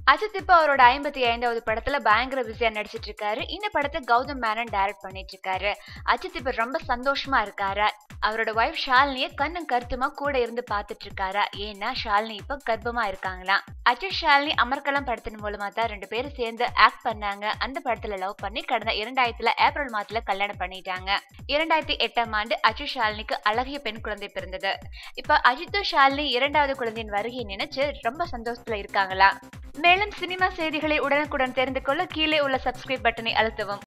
அஜித் இப்ப அவரோட ஐம்பத்தி ஐந்தாவது படத்துல பயங்கர பிஸியா நடிச்சிட்டு இருக்காரு இந்த படத்தை கௌதம் மேனன் டைரக்ட் பண்ணிட்டு இருக்காரு அஜித் இப்ப ரொம்ப சந்தோஷமா இருக்காரா அவரோட ஒய்ஃப் ஷாலினிய கண்ணும் கருத்துமா கூட இருந்து பாத்துட்டு இருக்காரா ஏன்னா ஷாலினி இப்ப கர்ப்பமா இருக்காங்களாம் அஜித் ஷாலினி அமர்கலம் படத்தின் மூலமா தான் ரெண்டு பேரும் சேர்ந்து ஆக்ட் பண்ணாங்க அந்த படத்துல லவ் பண்ணி கடந்த இரண்டாயிரத்துல ஏப்ரல் மாதத்துல கல்யாணம் பண்ணிட்டாங்க இரண்டாயிரத்தி எட்டாம் ஆண்டு அஜித் ஷாலினிக்கு அழகிய பெண் குழந்தை பிறந்தது இப்ப அஜித்தும் ஷாலினி இரண்டாவது குழந்தையின் வருகையை நினைச்சு ரொம்ப சந்தோஷத்துல இருக்காங்களா மேலும் சினிமா செய்திகளை உடனுக்குடன் தெரிந்து கொள்ள கீழே உள்ள சப்ஸ்கிரைப் பட்டனை அழுத்தவும்